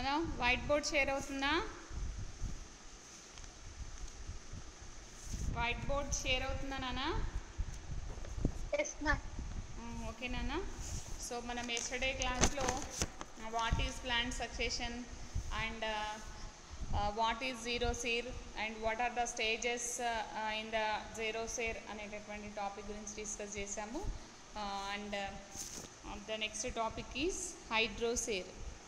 నానా white board share అవుతుందా white board share అవుతుందా నానా ఎస్ మ్యామ్ ఓకే నాన్న సో మనం ఎస్టర్డే క్లాస్లో what is plant succession and what is xerosere and what are the stages in the xerosere అనేటటువంటి topic గురించి discuss చేసాము and the next topic is hydrosere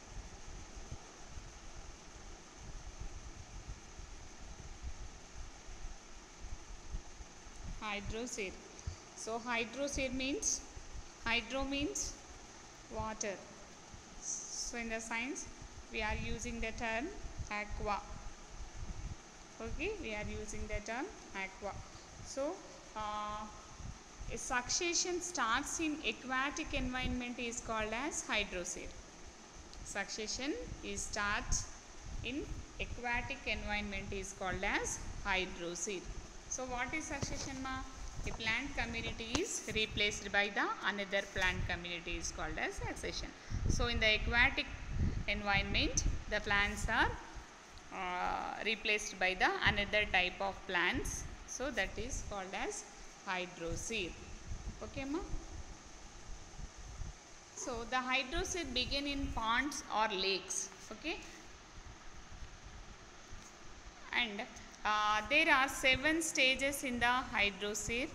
hydroseed so hydroseed means hydro means water so in the science we are using the term aqua okay we are using the term aqua so uh, a succession starts in aquatic environment is called as hydroseed succession is start in aquatic environment is called as hydroseed so what is succession ma a plant community is replaced by the another plant community is called as succession so in the aquatic environment the plants are uh, replaced by the another type of plants so that is called as hydroseed okay ma so the hydroseed begin in ponds or lakes okay and uh, there are seven stages in the hydroseed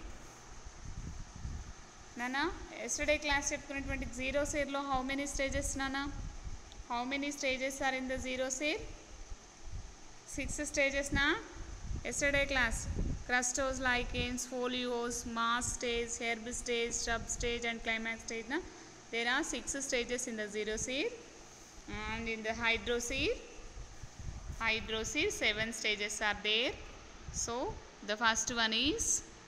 నానా yesterday class చెప్పుకున్నటువంటి జీరో సేర్లో how many stages నానా how many stages are in the xerosere six stages నా yesterday class crustose lichens foliose moss stage herb stage shrub stage and climax stage na there are six stages in the zero seed and in the hydroseed hydroseed seven stages are there so the first one is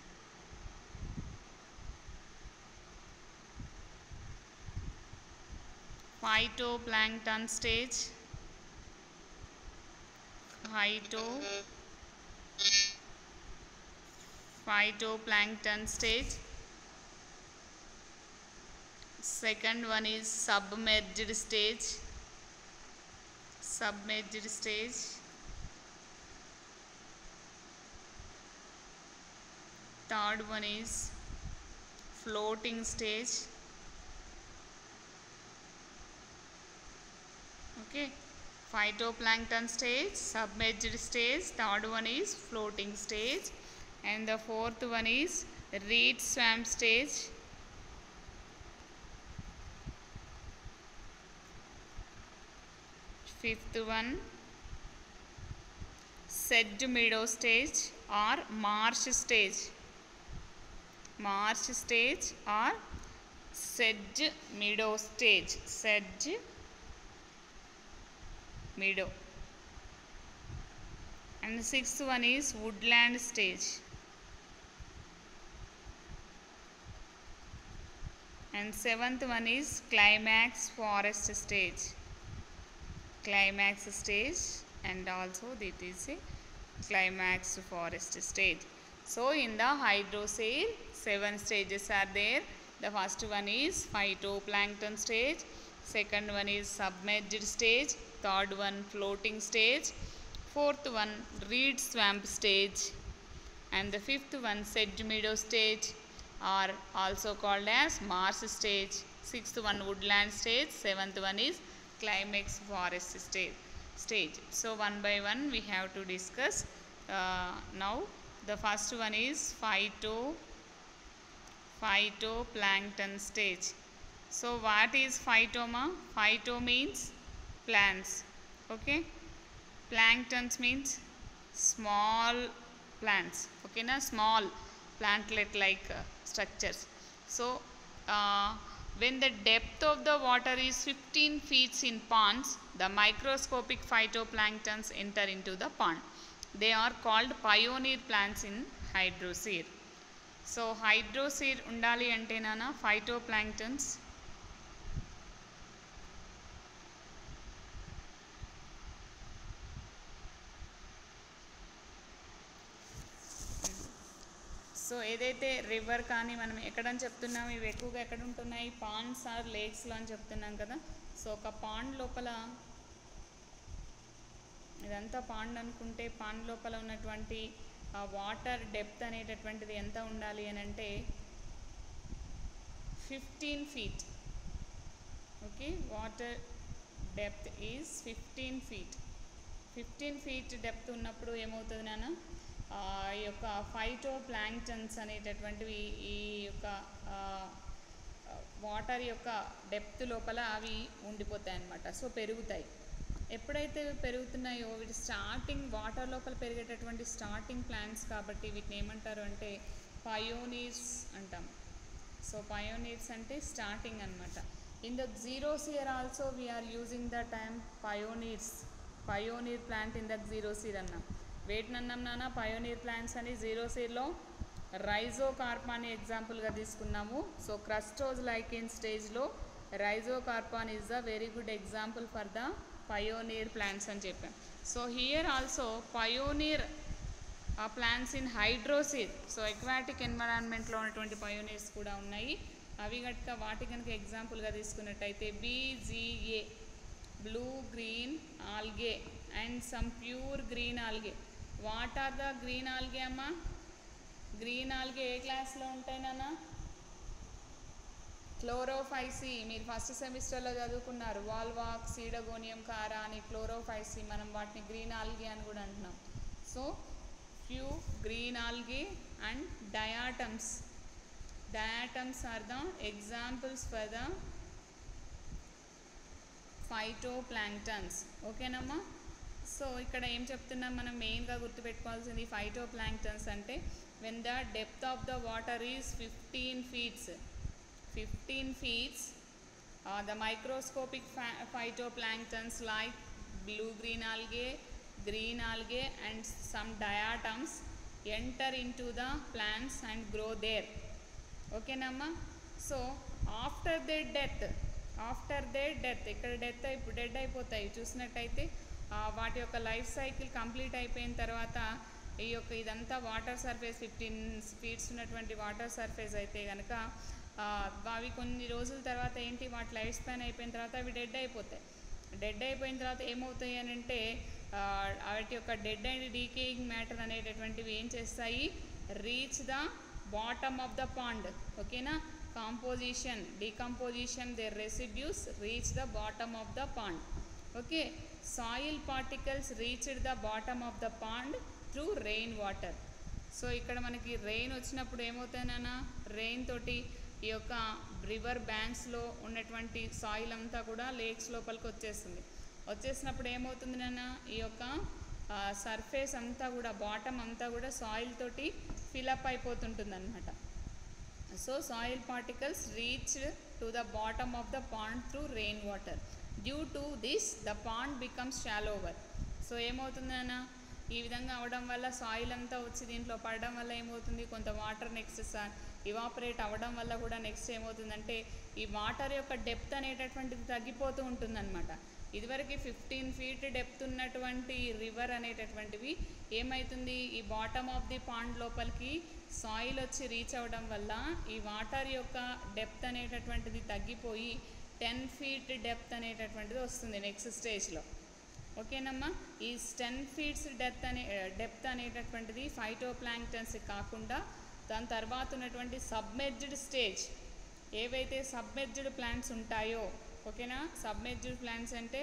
phytoplankton stage phyto phytoplankton stage second one is submerged stage submerged stage third one is floating stage okay phytoplankton stage submerged stage third one is floating stage and the fourth one is reed swamp stage fifth one sedge meadow stage or marsh stage marsh stage or sedge meadow stage sedge meadow and the sixth one is woodland stage and seventh one is climax forest stage climax stage and also this is a climax forest stage so in the hydrosail seven stages are there the first one is phytoplankton stage second one is submerged stage third one floating stage fourth one reed swamp stage and the fifth one sedge meadow stage are also called as marsh stage sixth one woodland stage seventh one is climax forest stage stage so one by one we have to discuss uh, now the first one is phyto phytoplankton stage so what is phytoma phyto means plants okay planktons means small plants okay na small plantlet like uh, structures so uh, when the depth of the water is 15 feet in ponds the microscopic phytoplanktons enter into the pond they are called pioneer plants in hydroseed so hydrosere ఉండాలి అంటే నాన్న phytoplanktons so ఏదైతే river కానీ మనం ఎక్కడని చెప్తున్నాం ఇవి ఎక్కువగా ఎక్కడ ఉంటున్నాయి పాండ్స్ ఆర్ లేక్స్లో అని చెప్తున్నాం కదా సో ఒక పాండ్ లోపల ఇదంతా పాండ్ అనుకుంటే పాండ్ లోపల ఉన్నటువంటి వాటర్ డెప్త్ అనేటటువంటిది ఎంత ఉండాలి అని అంటే fifteen feet okay water depth is fifteen feet fifteen feet depth ఉన్నప్పుడు ఏమవుతుంది నాన్న ఆ, ఈ యొక్క ఫైటో ప్లాంక్టన్స్ అనేటటువంటివి ఈ యొక్క వాటర్ యొక్క డెప్త్ లోపల అవి ఉండిపోతాయి అన్నమాట సో పెరుగుతాయి ఎప్పుడైతే ఇవి పెరుగుతున్నాయో వీటి స్టార్టింగ్ వాటర్ లోపల పెరిగేటటువంటి స్టార్టింగ్ ప్లాంట్స్ కాబట్టి వీటిని ఏమంటారు అంటే పయోనీర్స్ అంటాం సో పయోనీర్స్ అంటే స్టార్టింగ్ అనమాట in the xerosere also we are using the time pioneers pioneer plant in the xerosere అన్నాం వేటిని అన్నాం నాన్న పయోనీర్ ప్లాంట్స్ అని జీరోసీర్లో రైజో కార్పాని ఎగ్జాంపుల్గా తీసుకున్నాము సో క్రస్టోజ్ లైక్ ఇన్ స్టేజ్లో rhizocarpon is the very good example for the pioneer plants అని చెప్పాం so here also pioneer plants in hydrosere so aquatic ఎన్విరాన్మెంట్లో ఉన్నటువంటి పయోనీర్స్ కూడా ఉన్నాయి అవి గట్క వాటి కనుక ఎగ్జాంపుల్గా తీసుకున్నట్టయితే BGA blue green algae and some pure green algae what are the green algae అమ్మా గ్రీన్ ఆల్గే ఏ క్లాస్లో ఉంటాయి నాన్న క్లోరోఫైసి మీరు ఫస్ట్ సెమిస్టర్లో చదువుకున్నారు వాల్వాక్ సీడగోనియం కారా అని క్లోరోఫైసి మనం వాటిని గ్రీన్ ఆల్గే అని కూడా అంటున్నాం so few green algae and diatoms diatoms are the examples for the phytoplanktons ఓకేనమ్మా సో ఇక్కడ ఏం చెప్తున్నాం మనం మెయిన్గా గుర్తుపెట్టుకోవాల్సింది ఫైటోప్లాంక్టన్స్ అంటే when the depth of the water is fifteen feets fifteen feets the microscopic phytoplanktons like blue green algae green algae and some diatoms enter into the plants and grow there ఓకేనమ్మా so after they death after they death ఇక్కడ death ఇప్పుడు dead అయిపోతాయి చూసినట్టయితే ఆ, వాటి యొక్క life cycle complete అయిపోయిన తర్వాత ఈ యొక్క ఇదంతా వాటర్ సర్ఫేస్ ఫిఫ్టీన్ ఫీట్స్ ఉన్నటువంటి వాటర్ సర్ఫేస్ అయితే కనుక ఆ, అవి కొన్ని రోజుల తర్వాత ఏంటి వాటి లైఫ్ స్పాన్ అయిపోయిన తర్వాత అవి డెడ్ అయిపోతాయి డెడ్ అయిపోయిన తర్వాత ఏమవుతాయి అని అంటే ఆ, వాటి యొక్క డెడ్ అండ్ డీకేయింగ్ మ్యాటర్ అనేటటువంటివి ఏం చేస్తాయి reach the bottom of the pond ఓకేనా composition decomposition their residues reach the bottom of the pond okay soil particles reached the bottom of the pond through rain water so ఇక్కడ మనకి rain వచ్చినప్పుడు ఏమవుతాయన్నా rain తోటి ఈ యొక్క river బ్యాంక్స్లో ఉన్నటువంటి soil అంతా కూడా లేక్స్ లోపలికి వచ్చేస్తుంది వచ్చేసినప్పుడు ఏమవుతుంది నాన్న ఈ యొక్క సర్ఫేస్ అంతా కూడా బాటమ్ అంతా కూడా సాయిల్ తోటి ఫిలప్ అయిపోతుంటుంది అనమాట so soil particles reach to the bottom of the pond through rain water due to this the pond becomes shallower so ఏమవుతుందన్న ఈ విధంగా అవడం వల్ల సాయిల్ అంతా వచ్చి దీంట్లో పడడం వల్ల ఏమవుతుంది కొంత వాటర్ నెక్స్ట్ ఇవాపరేట్ అవ్వడం వల్ల కూడా నెక్స్ట్ ఏమవుతుందంటే ఈ వాటర్ యొక్క డెప్త్ అనేటటువంటిది తగ్గిపోతూ ఉంటుందన్నమాట ఇదివరకు ఫిఫ్టీన్ ఫీట్ డెప్త్ ఉన్నటువంటి రివర్ అనేటటువంటివి ఏమవుతుంది ఈ బాటమ్ ఆఫ్ ది పాండ్ లోపలికి సాయిల్ వచ్చి రీచ్ అవ్వడం వల్ల ఈ వాటర్ యొక్క డెప్త్ అనేటటువంటిది తగ్గిపోయి టెన్ ఫీట్ డెప్త్ అనేటటువంటిది వస్తుంది నెక్స్ట్ స్టేజ్లో ఓకేనమ్మా ఈ టెన్ ఫీట్స్ డెప్త్ అనే డెప్త్ అనేటటువంటిది ఫైటోప్లాంక్టన్స్ కాకుండా దాని తర్వాత ఉన్నటువంటి సబ్మెర్జ్డ్ స్టేజ్ ఏవైతే సబ్మెర్జ్డ్ ప్లాంట్స్ ఉంటాయో ఓకేనా సబ్మెర్జ్డ్ ప్లాంట్స్ అంటే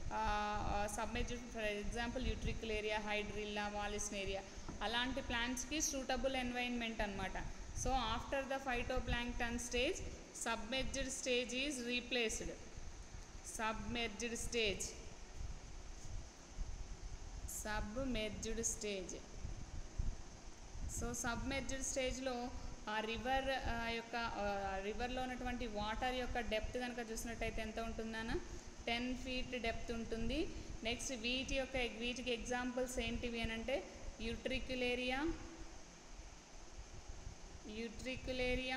submerged for example utricularia hydrilla vallisneria అలాంటి ప్లాంట్స్కి సూటబుల్ ఎన్వైర్న్మెంట్ అనమాట so after the phytoplankton stage submerged stage is replaced submerged stage submerged stage so submerged స్టేజ్లో ఆ రివర్ యొక్క రివర్లో ఉన్నటువంటి వాటర్ యొక్క డెప్త్ కనుక చూసినట్టయితే ఎంత ఉంటుందన్న టెన్ ఫీట్ డెప్త్ ఉంటుంది నెక్స్ట్ వీటి యొక్క వీటికి ఎగ్జాంపుల్స్ ఏంటివి అని అంటే utricularia utricularia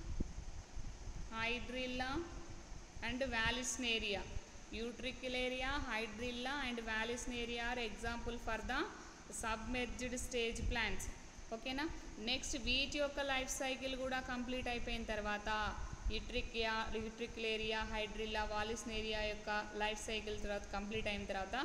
hydrilla and vallisneria utricularia hydrilla and vallisneria are example for the submerged stage plants ఓకేనా నెక్స్ట్ వీటి యొక్క లైఫ్ సైకిల్ కూడా కంప్లీట్ అయిపోయిన తర్వాత యూట్రికియా యూట్రిక్యులేరియా హైడ్రిల్లా వాలిస్నేరియా యొక్క లైఫ్ సైకిల్ తర్వాత కంప్లీట్ అయిన తర్వాత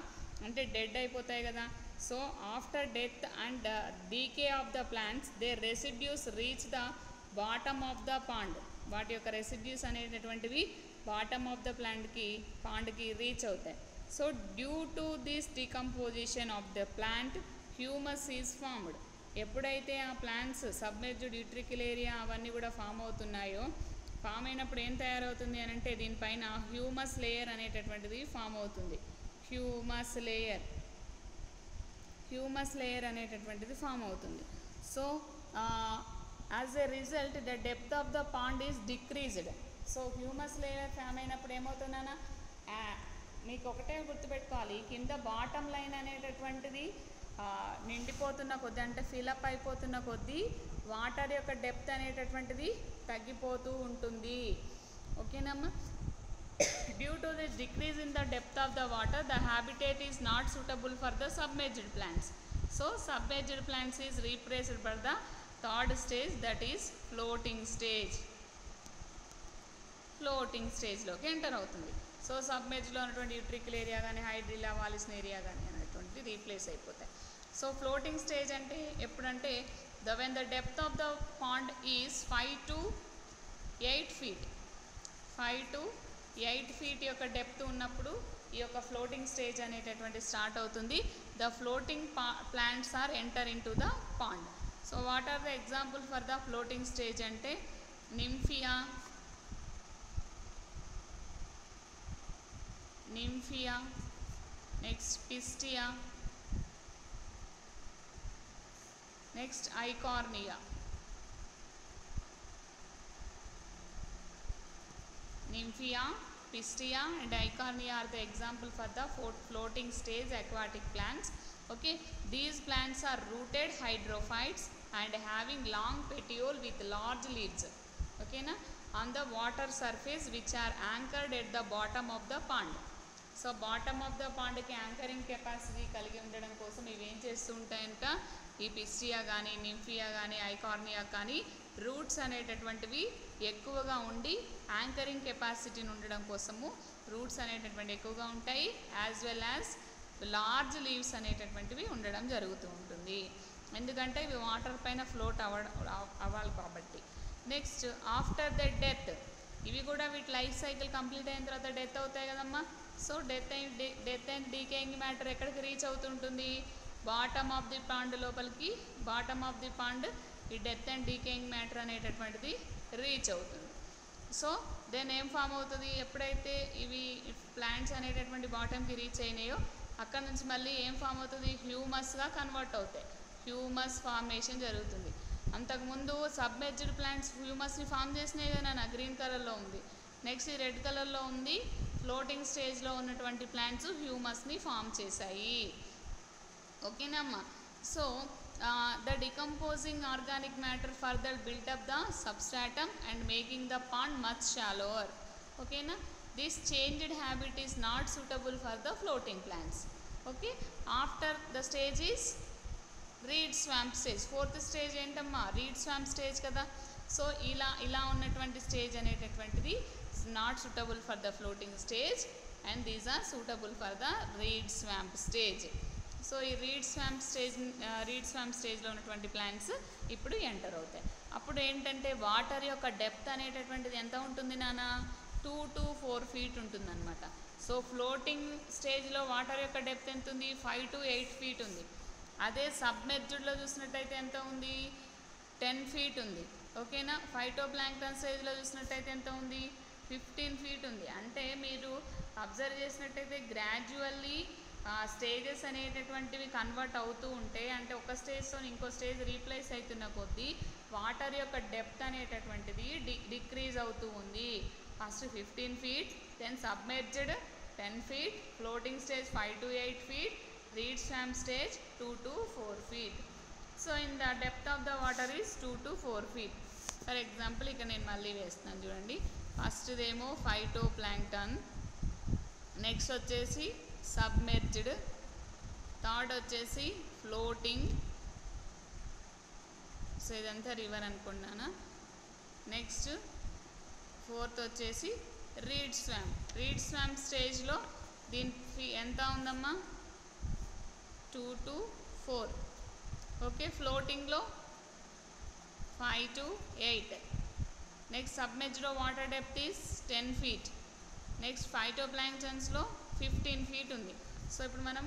అంటే డెడ్ అయిపోతాయి కదా so after death and decay of the plants they residues reach the bottom of the pond వాటి యొక్క రెసిడ్యూస్ అనేటటువంటివి బాటమ్ ఆఫ్ ద ప్లాంట్కి పాండ్కి రీచ్ అవుతాయి so due to this decomposition of the plant humus is formed ఎప్పుడైతే ఆ plants submerged యూట్రికల్ area అవన్నీ కూడా ఫామ్ అవుతున్నాయో ఫామ్ అయినప్పుడు ఏం తయారవుతుంది అని అంటే దీనిపైన హ్యూమస్ లేయర్ అనేటటువంటిది ఫామ్ అవుతుంది హ్యూమస్ లేయర్ హ్యూమస్ లేయర్ అనేటటువంటిది ఫామ్ అవుతుంది so as a result the depth of the pond is decreased so humus layer form అయినప్పుడు ఏమవుతుందన్నా ఆ, మీకు ఒకటే గుర్తుపెట్టుకోవాలి కింద బాటమ్ లైన్ అనేటటువంటిది ఆ, నిండిపోతున్న కొద్దీ అంటే ఫిలప్ అయిపోతున్న కొద్దీ వాటర్ యొక్క డెప్త్ అనేటటువంటిది తగ్గిపోతూ ఉంటుంది ఓకేనమ్మా due to this decrease in the depth of the water the habitat is not suitable for the submerged plants so submerged plants is replaced for the third stage that is floating stage floating స్టేజ్లోకి enter అవుతుంది so సబ్మెర్జ్లో ఉన్నటువంటి యూట్రికల్ area కానీ హైడ్రిల్ అవ్వాల్సిన area కానీ అనేటువంటి replace అయిపోతాయి సో ఫ్లోటింగ్ స్టేజ్ అంటే ఎప్పుడంటే the when the depth of the pond is five to eight feet five to eight feet యొక్క డెప్త్ ఉన్నప్పుడు ఈ యొక్క ఫ్లోటింగ్ స్టేజ్ అనేటటువంటి స్టార్ట్ అవుతుంది ద ఫ్లోటింగ్ పా plants are enter in to the pond so what are the example for the floating stage అంటే nymphaea nymphaea next pistia next eichhornia Nymphia, Pistia and Eichhornia are the example for the fo- floating stage aquatic plants. Okay, these plants are rooted hydrophytes and having long petiole with large leaves. Okay, na? on the water surface which are anchored at the bottom of the pond. So bottom of the పాండ్కి anchoring capacity కలిగి ఉండడం కోసం ఇవి ఏం చేస్తూ ఉంటాయంట ఈ Pistia కానీ నింఫియా కానీ ఐకార్నియా కానీ రూట్స్ అనేటటువంటివి ఎక్కువగా ఉండి యాంకరింగ్ కెపాసిటీని ఉండడం కోసము రూట్స్ అనేటటువంటి ఎక్కువగా ఉంటాయి as well as large leaves అనేటటువంటివి ఉండడం జరుగుతూ ఉంటుంది ఎందుకంటే ఇవి వాటర్ పైన ఫ్లోట్ అవ్వడం అవ్వాలి కాబట్టి నెక్స్ట్ ఆఫ్టర్ ద డెత్ ఇవి కూడా వీటి లైఫ్ సైకిల్ కంప్లీట్ అయిన తర్వాత డెత్ అవుతాయి కదమ్మా సో డెత్ అయిన డెత్ అండ్ డీకేయింగ్ మ్యాటర్ ఎక్కడికి రీచ్ అవుతుంటుంది బాటమ్ ఆఫ్ ది పాండ్ లోపలికి బాటమ్ ఆఫ్ ది పాండ్ ఈ డెత్ అండ్ డీకేయింగ్ మ్యాటర్ అనేటటువంటిది రీచ్ అవుతుంది సో దెన్ ఏం ఫామ్ అవుతుంది ఎప్పుడైతే ఇవి ప్లాంట్స్ అనేటటువంటి బాటమ్కి రీచ్ అయినాయో అక్కడ నుంచి మళ్ళీ ఏం ఫామ్ అవుతుంది హ్యూమస్గా కన్వర్ట్ అవుతాయి హ్యూమస్ ఫార్మేషన్ జరుగుతుంది అంతకుముందు సబ్మెర్జ్డ్ ప్లాంట్స్ హ్యూమస్ని ఫామ్ చేసినాయి కదా నా గ్రీన్ కలర్లో ఉంది నెక్స్ట్ ఈ రెడ్ కలర్లో ఉంది ఫ్లోటింగ్ స్టేజ్లో ఉన్నటువంటి ప్లాంట్స్ హ్యూమస్ని ఫామ్ చేశాయి ఓకేనమ్మా so the decomposing organic matter further build up the substratum and making the pond much shallower ఓకేనా this changed habit is not suitable for the floating plants okay after the stage is reed swamp stage fourth stage ఏంటమ్మా reed swamp stage కదా so ఇలా ఇలా ఉన్నటువంటి stage అనేటటువంటిది not suitable for the floating stage and these are suitable for the reed swamp stage so ఈ reed swamp stage reed swamp స్టేజ్లో ఉన్నటువంటి plants ఇప్పుడు ఎంటర్ అవుతాయి అప్పుడు ఏంటంటే వాటర్ యొక్క డెప్త్ అనేటటువంటిది ఎంత ఉంటుంది నాన్న టూ టు ఫోర్ ఫీట్ ఉంటుందన్నమాట సో ఫ్లోటింగ్ స్టేజ్లో వాటర్ యొక్క డెప్త్ ఎంత ఉంది ఫైవ్ టు ఎయిట్ ఫీట్ ఉంది అదే సబ్మెర్జ్డ్లో చూసినట్టయితే ఎంత ఉంది టెన్ ఫీట్ ఉంది ఓకేనా ఫైటో ప్లాంక్టన్ స్టేజ్లో చూసినట్టయితే ఎంత ఉంది ఫిఫ్టీన్ ఫీట్ ఉంది అంటే మీరు అబ్జర్వ్ చేసినట్టయితే గ్రాడ్యువల్లీ స్టేజెస్ అనేటటువంటివి కన్వర్ట్ అవుతూ ఉంటే అంటే ఒక స్టేజ్తో ఇంకో స్టేజ్ రీప్లేస్ అవుతున్న కొద్దీ వాటర్ యొక్క డెప్త్ అనేటటువంటిది డి డిక్రీజ్ అవుతూ ఉంది first fifteen feet then submerged ten feet floating stage five to eight feet reed swamp stage two to four feet so in the depth of the water is two to four feet for example ఇక నేను మళ్ళీ వేస్తున్నాను చూడండి ఫస్ట్దేమో phytoplankton next వచ్చేసి submerged third వచ్చేసి floating so ఇదంతా river అనుకున్నానా నెక్స్ట్ ఫోర్త్ వచ్చేసి రీడ్ స్వామ్ రీడ్ స్వామ్ స్టేజ్లో దీని ఫీ ఎంత ఉందమ్మా టూ టు ఫోర్ ఓకే ఫ్లోటింగ్లో ఫైవ్ టు ఎయిట్ నెక్స్ట్ సబ్మెజ్లో water depth is ten feet next ఫైటో ప్లాంక్టన్స్లో ఫిఫ్టీన్ ఫీట్ ఉంది సో ఇప్పుడు మనము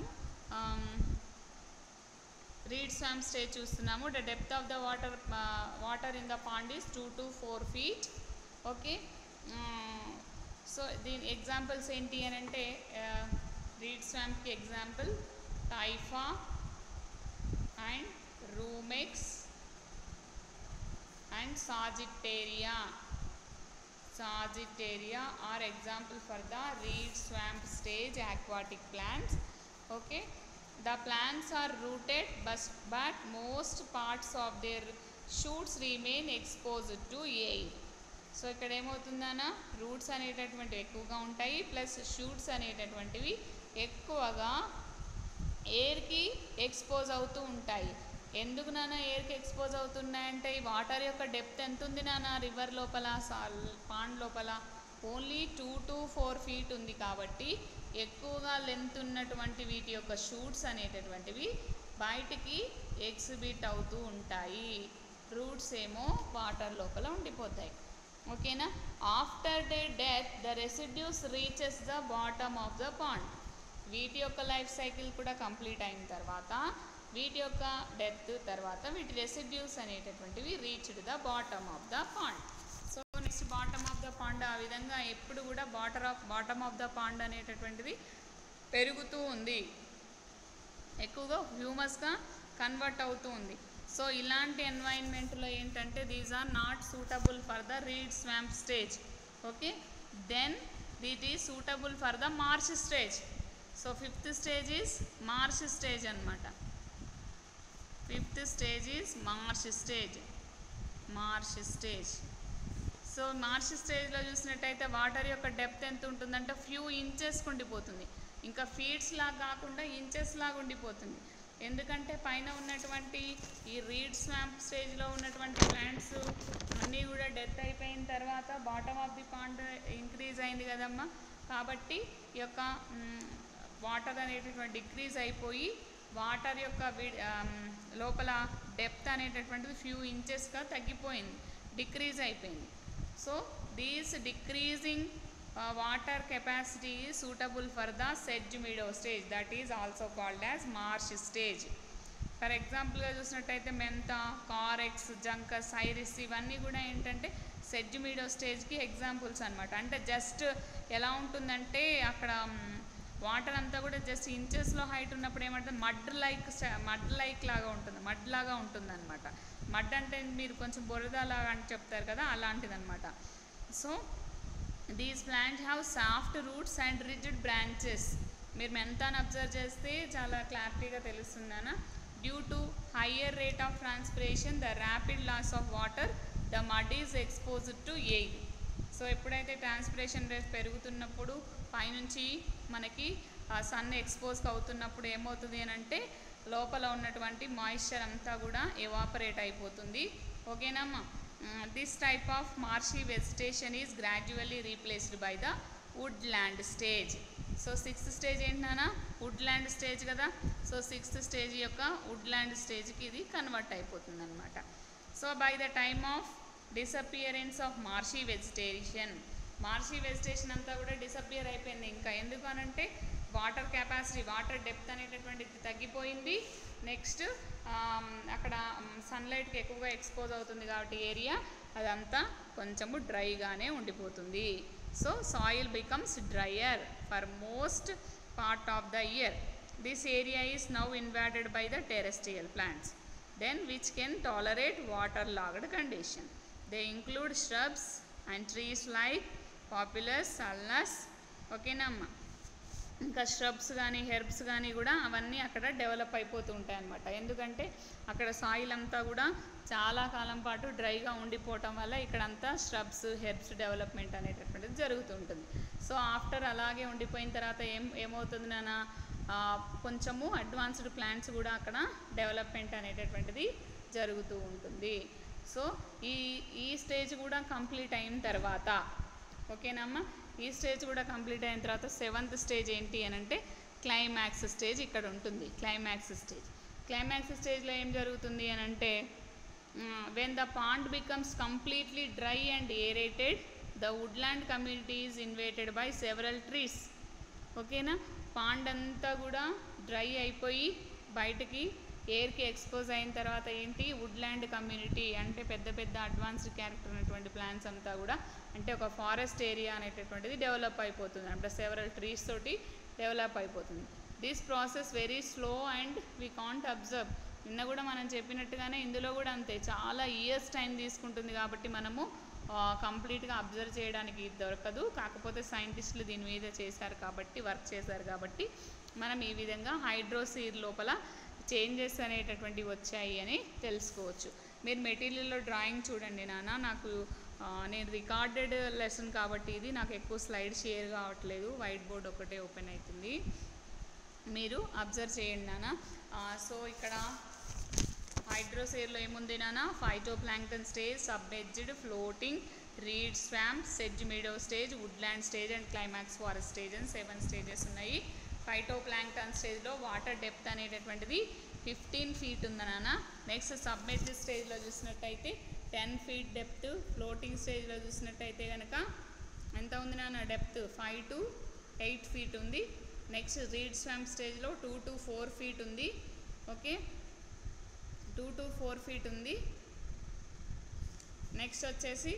రీడ్ స్వామ్ స్టేజ్ చూస్తున్నాము the depth of the water water in the pond is two to four feet okay so దీని examples ఏంటి అని అంటే రీడ్ స్వామ్కి example typha and rumex and Sagittaria. Sagittaria are example for the reed swamp stage aquatic plants. Okay, the plants are rooted, but, but most parts of their shoots remain exposed to air. So ఇక్కడ ఏమవుతుందన్న roots అనేటటువంటివి ఎక్కువగా ఉంటాయి plus shoots అనేటటువంటివి ఎక్కువగా ఎయిర్కి expose అవుతూ ఉంటాయి ఎందుకు నాన్న ఎయిర్కి ఎక్స్పోజ్ అవుతున్నాయంటే ఈ వాటర్ యొక్క డెప్త్ ఎంత ఉంది నాన్న రివర్ లోపల సాల్ పాండ్ లోపల only two to four feet ఉంది కాబట్టి ఎక్కువగా లెంత్ ఉన్నటువంటి వీటి యొక్క షూట్స్ అనేటటువంటివి బయటికి ఎగ్జిబిట్ అవుతూ ఉంటాయి రూట్స్ ఏమో వాటర్ లోపల ఉండిపోతాయి ఓకేనా after the death the residues reaches the bottom of the pond వీటి యొక్క లైఫ్ సైకిల్ కూడా కంప్లీట్ అయిన తర్వాత వీటి యొక్క డెత్ తర్వాత వీటి రెసిడ్యూస్ అనేటటువంటివి reached the bottom of the pond so next bottom of the pond ఆ విధంగా ఎప్పుడు కూడా bottom of bottom of the pond అనేటటువంటిది పెరుగుతూ ఉంది ఎక్కువగా హ్యూమస్గా కన్వర్ట్ అవుతూ ఉంది సో ఇలాంటి ఎన్వైర్న్మెంట్లో ఏంటంటే these are not suitable for the reed swamp stage okay then it is suitable for the marsh stage so fifth stage is marsh stage అనమాట fifth stage is marsh stage marsh stage so marsh స్టేజ్లో చూసినట్టయితే water యొక్క depth ఎంత ఉంటుందంటే few inches ఉండిపోతుంది ఇంకా feets లాగా కాకుండా ఇంచెస్ లాగా ఉండిపోతుంది ఎందుకంటే పైన ఉన్నటువంటి ఈ రీడ్ స్వాంప్ స్టేజ్లో ఉన్నటువంటి ప్లాంట్స్ అన్నీ కూడా డెత్ అయిపోయిన తర్వాత bottom of the pond increase అయింది కదమ్మా కాబట్టి ఈ యొక్క వాటర్ అనేటటువంటి డిక్రీజ్ అయిపోయి వాటర్ యొక్క వి- ఆమ్, లోపల డెప్త్ అనేటటువంటిది ఫ్యూ ఇంచెస్గా తగ్గిపోయింది డిక్రీజ్ అయిపోయింది so these decreasing water capacity is suitable for the sedge meadow stage that is also called as marsh stage for ఎగ్జాంపుల్గా చూసినట్టయితే మెంత కారెక్స్ జంకస్ ఐరిస్ ఇవన్నీ కూడా ఏంటంటే సెడ్జ్ మీడో స్టేజ్కి ఎగ్జాంపుల్స్ అనమాట అంటే జస్ట్ ఎలా ఉంటుందంటే అక్కడ వాటర్ అంతా కూడా జస్ట్ ఇంచెస్లో హైట్ ఉన్నప్పుడు ఏమంటుంది మడ్ లైక్ మడ్ లైక్ లాగా ఉంటుంది మడ్ లాగా ఉంటుంది అనమాట మడ్ అంటే మీరు కొంచెం బురద లాగా అని చెప్తారు కదా అలాంటిదన్నమాట so these plant have soft roots and rigid branches మీరు మెంతాన్ని అబ్జర్వ్ చేస్తే చాలా క్లారిటీగా తెలుస్తుందనా due to higher rate of transpiration the rapid loss of water the mud is exposed to air so ఎప్పుడైతే ట్రాన్స్పిరేషన్ రేట్ పెరుగుతున్నప్పుడు పైనుంచి మనకి సన్ ఎక్స్పోజ్ అవుతున్నప్పుడు ఏమవుతుంది అని అంటే లోపల ఉన్నటువంటి మాయిశ్చర్ అంతా కూడా ఎవాపరేట్ అయిపోతుంది ఓకేనమ్మా this type of marshy vegetation is gradually replaced by the woodland stage so sixth stage ఏంటన్నా వుడ్ ల్యాండ్ స్టేజ్ కదా సో సిక్స్త్ స్టేజ్ యొక్క వుడ్ ల్యాండ్ స్టేజ్కి ఇది కన్వర్ట్ అయిపోతుంది అనమాట so by the time of disappearance of marshy vegetation marshy vegetation అంతా కూడా disappear అయిపోయింది ఇంకా ఎందుకు అనంటే వాటర్ కెపాసిటీ వాటర్ డెప్త్ అనేటటువంటిది తగ్గిపోయింది నెక్స్ట్ అక్కడ సన్లైట్కి ఎక్కువగా ఎక్స్పోజ్ అవుతుంది కాబట్టి ఏరియా అదంతా కొంచెము డ్రైగానే ఉండిపోతుంది so soil becomes drier for most part of the year this area is now invaded by the terrestrial plants then which can tolerate waterlogged condition. They include shrubs and trees like populus, ulnus, ఓకేనమ్మా ఇంకా స్hrubs కానీ herbs కానీ కూడా అవన్నీ అక్కడ develop అయిపోతూ ఉంటాయి అన్నమాట ఎందుకంటే అక్కడ సాయిల్ అంతా కూడా చాలా కాలం పాటు డ్రైగా ఉండిపోవటం వల్ల ఇక్కడంతా స్hrubs హెర్బ్స్ డెవలప్మెంట్ అనేటటువంటిది జరుగుతూ ఉంటుంది సో ఆఫ్టర్ అలాగే ఉండిపోయిన తర్వాత ఏం ఏమవుతుంది నాన్న ఆ, కొంచెము అడ్వాన్స్డ్ ప్లాంట్స్ కూడా అక్కడ డెవలప్మెంట్ అనేటటువంటిది జరుగుతూ ఉంటుంది సో ఈ ఈ స్టేజ్ కూడా కంప్లీట్ అయిన తర్వాత ఓకేనమ్మా ఈ స్టేజ్ కూడా కంప్లీట్ అయిన తర్వాత సెవెంత్ స్టేజ్ ఏంటి అని అంటే క్లైమాక్స్ స్టేజ్ ఇక్కడ ఉంటుంది క్లైమాక్స్ స్టేజ్ క్లైమాక్స్ స్టేజ్లో ఏం జరుగుతుంది అని అంటే when the pond becomes completely dry and aerated the woodland community is invaded by several trees ఓకేనా పాండ్ అంతా కూడా డ్రై అయిపోయి బయటకి ఎయిర్కి ఎక్స్పోజ్ అయిన తర్వాత ఏంటి వుడ్లాండ్ కమ్యూనిటీ అంటే పెద్ద పెద్ద అడ్వాన్స్డ్ క్యారెక్టర్ ఉన్నటువంటి ప్లాంట్స్ అంతా కూడా అంటే ఒక ఫారెస్ట్ ఏరియా అనేటటువంటిది డెవలప్ అయిపోతుంది అంటే సెవరల్ ట్రీస్ తోటి డెవలప్ అయిపోతుంది this process very slow and we can't observe నిన్న కూడా మనం చెప్పినట్టుగానే ఇందులో కూడా అంతే చాలా ఇయర్స్ టైం తీసుకుంటుంది కాబట్టి మనము కంప్లీట్గా అబ్జర్వ్ చేయడానికి దొరకదు కాకపోతే సైంటిస్టులు దీని మీద చేశారు కాబట్టి వర్క్ చేశారు కాబట్టి మనం ఈ విధంగా హైడ్రోసీర్ లోపల చేంజెస్ అనేటటువంటివి వచ్చాయి అని తెలుసుకోవచ్చు మీరు మెటీరియల్లో డ్రాయింగ్ చూడండి నాన్న నాకు ఆ, నేను రికార్డెడ్ లెసన్ కాబట్టి ఇది నాకు ఎక్కువ స్లైడ్ షేర్ కావట్లేదు వైట్ బోర్డ్ ఒకటే ఓపెన్ అవుతుంది మీరు అబ్జర్వ్ చేయండి నాన్న ఆ, సో ఇక్కడ హైడ్రోసేర్లో ఏముంది నాన్న phytoplankton stage submerged floating reed swamp sedge meadow stage woodland stage and climax forest stage అని సెవెన్ స్టేజెస్ ఉన్నాయి ఫైటో ప్లాంక్టన్ స్టేజ్లో వాటర్ డెప్త్ అనేటటువంటిది ఫిఫ్టీన్ ఫీట్ ఉంది నాన్న నెక్స్ట్ సబ్మెర్జ్డ్ స్టేజ్లో చూసినట్టయితే టెన్ ఫీట్ డెప్త్ ఫ్లోటింగ్ స్టేజ్లో చూసినట్టయితే కనుక ఎంత ఉంది నాన్న depth five to eight feet ఉంది నెక్స్ట్ రీడ్ స్వాంప్ స్టేజ్లో టూ టు ఫోర్ ఫీట్ ఉంది okay two to four feet ఉంది నెక్స్ట్ వచ్చేసి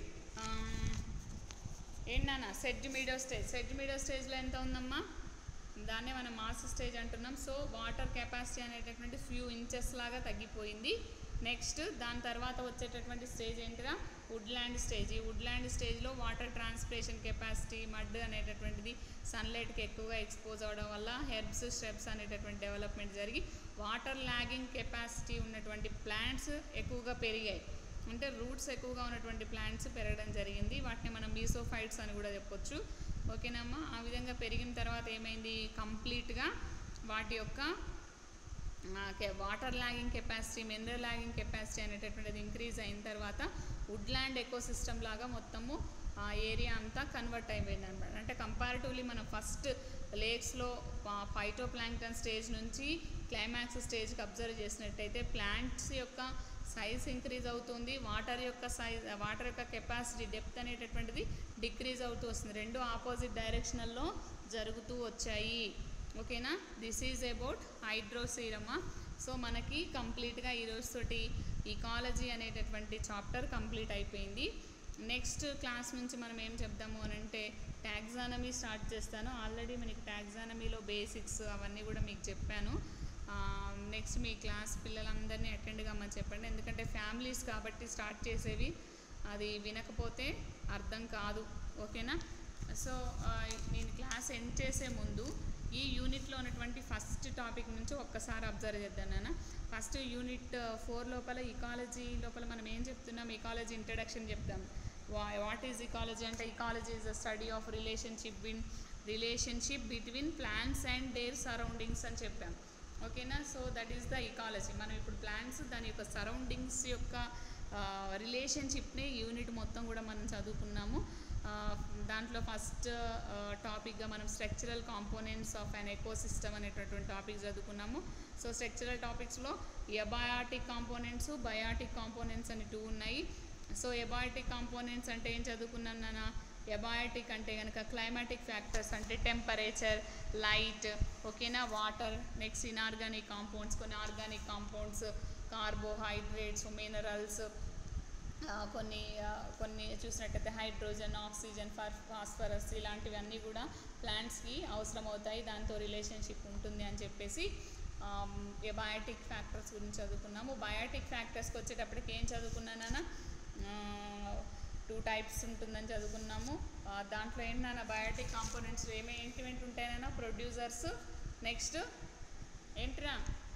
ఏంటన్నా sedge meadow stage sedge meadow స్టేజ్లో ఎంత ఉందమ్మా దాన్నే మనం మాస్ స్టేజ్ అంటున్నాం సో వాటర్ కెపాసిటీ అనేటటువంటి ఫ్యూ ఇంచెస్ లాగా తగ్గిపోయింది నెక్స్ట్ దాని తర్వాత వచ్చేటటువంటి స్టేజ్ ఏంటిదా వుడ్లాండ్ స్టేజ్ ఈ వుడ్లాండ్ స్టేజ్లో వాటర్ ట్రాన్స్పిరేషన్ కెపాసిటీ మడ్ అనేటటువంటిది సన్లైట్కి ఎక్కువగా ఎక్స్పోజ్ అవడం వల్ల హెర్బ్స్ స్టెప్స్ అనేటటువంటి డెవలప్మెంట్ జరిగి వాటర్ లాగింగ్ కెపాసిటీ ఉన్నటువంటి ప్లాంట్స్ ఎక్కువగా పెరిగాయి అంటే రూట్స్ ఎక్కువగా ఉన్నటువంటి ప్లాంట్స్ పెరగడం జరిగింది వాటిని మనం మీసోఫైట్స్ అని కూడా చెప్పొచ్చు ఓకేనమ్మా ఆ విధంగా పెరిగిన తర్వాత ఏమైంది కంప్లీట్గా వాటి యొక్క water logging capacity mineral logging capacity అనేటటువంటిది ఇంక్రీజ్ అయిన తర్వాత వుడ్లాండ్ ఎకోసిస్టమ్ లాగా మొత్తము ఆ ఏరియా అంతా కన్వర్ట్ అయిపోయింది అనమాట అంటే కంపారిటివ్లీ మనం ఫస్ట్ లేక్స్లో ఫైటో ప్లాంక్టన్ స్టేజ్ నుంచి క్లైమాక్స్ స్టేజ్కి అబ్జర్వ్ చేసినట్టయితే ప్లాంట్స్ యొక్క సైజ్ ఇంక్రీజ్ అవుతుంది వాటర్ యొక్క సైజ్ వాటర్ యొక్క కెపాసిటీ డెప్త్ అనేటటువంటిది డిక్రీజ్ అవుతూ వస్తుంది రెండు ఆపోజిట్ డైరెక్షనల్లో జరుగుతూ వచ్చాయి ఓకేనా దిస్ ఈజ్ అబౌట్ హైడ్రోసీరమా సో మనకి కంప్లీట్గా ఈ రోజుతోటి ఈకాలజీ అనేటటువంటి చాప్టర్ కంప్లీట్ అయిపోయింది నెక్స్ట్ క్లాస్ నుంచి మనం ఏం చెప్దాము అని అంటే ట్యాక్సానమీ స్టార్ట్ చేస్తాను ఆల్రెడీ మనకి ట్యాక్సానమీలో బేసిక్స్ అవన్నీ కూడా మీకు చెప్పాను నెక్స్ట్ మీ క్లాస్ పిల్లలందరినీ అటెండ్ కమ్మని చెప్పండి ఎందుకంటే ఫ్యామిలీస్ కాబట్టి స్టార్ట్ చేసేవి అది వినకపోతే అర్థం కాదు ఓకేనా సో ఆ, నేను క్లాస్ ఎండ్ చేసే ముందు ఈ యూనిట్లో ఉన్నటువంటి ఫస్ట్ టాపిక్ నుంచి ఒక్కసారి అబ్జర్వ్ చేద్దాం నాన్న ఫస్ట్ యూనిట్ ఫోర్ లోపల ఇకాలజీ లోపల మనం ఏం చెప్తున్నాం ఇకాలజీ ఇంట్రడక్షన్ చెప్తాం వా వాట్ ఈజ్ ఇకాలజీ అంటే ecology is the study of relationship bin relationship between plants and their surroundings అని చెప్పాం ఓకేనా so that is the ecology మనం ఇప్పుడు ప్లాంట్స్ దాని యొక్క సరౌండింగ్స్ యొక్క రిలేషన్షిప్ని యూనిట్ మొత్తం కూడా మనం చదువుకున్నాము ఆ, దాంట్లో ఫస్ట్ టాపిక్గా మనం structural components of an ecosystem అనేటటువంటి టాపిక్ చదువుకున్నాము సో స్ట్రక్చరల్ టాపిక్స్లో ఎబయాటిక్ కాంపోనెంట్స్ బయాటిక్ కాంపోనెంట్స్ అని టూ ఉన్నాయి సో ఎబయాటిక్ కాంపోనెంట్స్ అంటే ఏం చదువుకున్నాను నాన్న ఎబయాటిక్ అంటే కనుక క్లైమాటిక్ ఫ్యాక్టర్స్ అంటే టెంపరేచర్ లైట్ ఓకేనా వాటర్ నెక్స్ట్ ఇన్ఆర్గానిక్ కాంపౌండ్స్ కొన్ని ఆర్గానిక్ కాంపౌండ్స్ కార్బోహైడ్రేట్స్ మినరల్స్ కొన్ని ఆ, కొన్ని చూసినట్టయితే హైడ్రోజన్ ఆక్సిజన్ ఫర్ ఫాస్ఫరస్ ఇలాంటివన్నీ కూడా ప్లాంట్స్కి అవసరం అవుతాయి దాంతో రిలేషన్షిప్ ఉంటుంది అని చెప్పేసి బయాటిక్ ఫ్యాక్టర్స్ గురించి చదువుకున్నాము బయాటిక్ ఫ్యాక్టర్స్కి వచ్చేటప్పటికి ఏం చదువుకున్నానన్నా టూ టైప్స్ ఉంటుందని చదువుకున్నాము ఆ, దాంట్లో ఏంటన్నా బయాటిక్ కాంపోనెంట్స్ ఏమే ఏంటివేంటి ఉంటాయన్నా ప్రొడ్యూసర్స్ నెక్స్ట్ ఏంటినా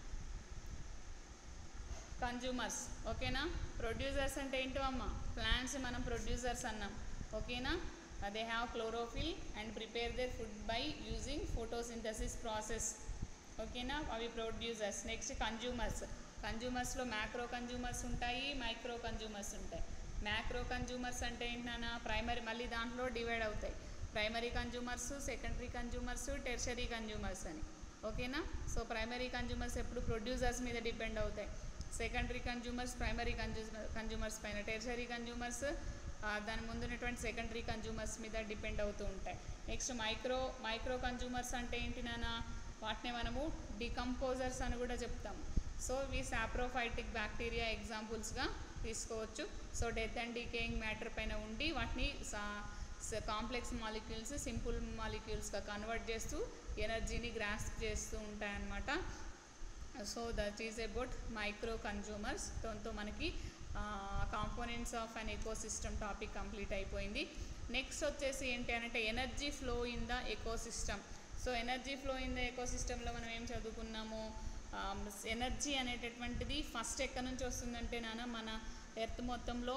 కన్జ్యూమర్స్ ఓకేనా ప్రొడ్యూసర్స్ అంటే ఏంటో అమ్మ ప్లాంట్స్ మనం ప్రొడ్యూసర్స్ అన్నాం ఓకేనా they have chlorophyll and prepare their food by using photosynthesis process ఓకేనా అవి ప్రొడ్యూసర్స్ నెక్స్ట్ కన్జ్యూమర్స్ కన్జ్యూమర్స్లో మ్యాక్రో కన్జ్యూమర్స్ ఉంటాయి మైక్రో కన్జ్యూమర్స్ ఉంటాయి మ్యాక్రో కన్జ్యూమర్స్ అంటే ఏంటన్నా ప్రైమరీ మళ్ళీ దాంట్లో డివైడ్ అవుతాయి primary consumers secondary consumers tertiary consumers అని ఓకేనా సో ప్రైమరీ కన్జ్యూమర్స్ ఎప్పుడు ప్రొడ్యూసర్స్ మీద డిపెండ్ అవుతాయి secondary consumers primary consumer consumers పైన టెర్షరీ కన్జ్యూమర్స్ దాని ముందు ఉన్నటువంటి సెకండరీ కన్జ్యూమర్స్ మీద డిపెండ్ అవుతూ ఉంటాయి నెక్స్ట్ మైక్రో మైక్రో కన్జ్యూమర్స్ అంటే ఏంటి నాన్న వాటిని మనము డికంపోజర్స్ అని కూడా చెప్తాము సో ఇవి సాప్రోఫైటిక్ బ్యాక్టీరియా ఎగ్జాంపుల్స్గా తీసుకోవచ్చు so death and decaying matter పైన ఉండి వాటిని కాంప్లెక్స్ మాలిక్యూల్స్ సింపుల్ మాలిక్యూల్స్గా కన్వర్ట్ చేస్తూ ఎనర్జీని గ్రాస్ప్ చేస్తూ ఉంటాయన్నమాట so that is about micro consumers దాంతో మనకి components of an ecosystem topic complete అయిపోయింది నెక్స్ట్ వచ్చేసి ఏంటి అంటే energy flow in the ecosystem so energy flow in the ఎకో సిస్టంలో మనం ఏం చదువుకున్నాము ఎనర్జీ అనేటటువంటిది ఫస్ట్ ఎక్కడి నుంచి వస్తుందంటే నాన్న మన ఎర్త్ మొత్తంలో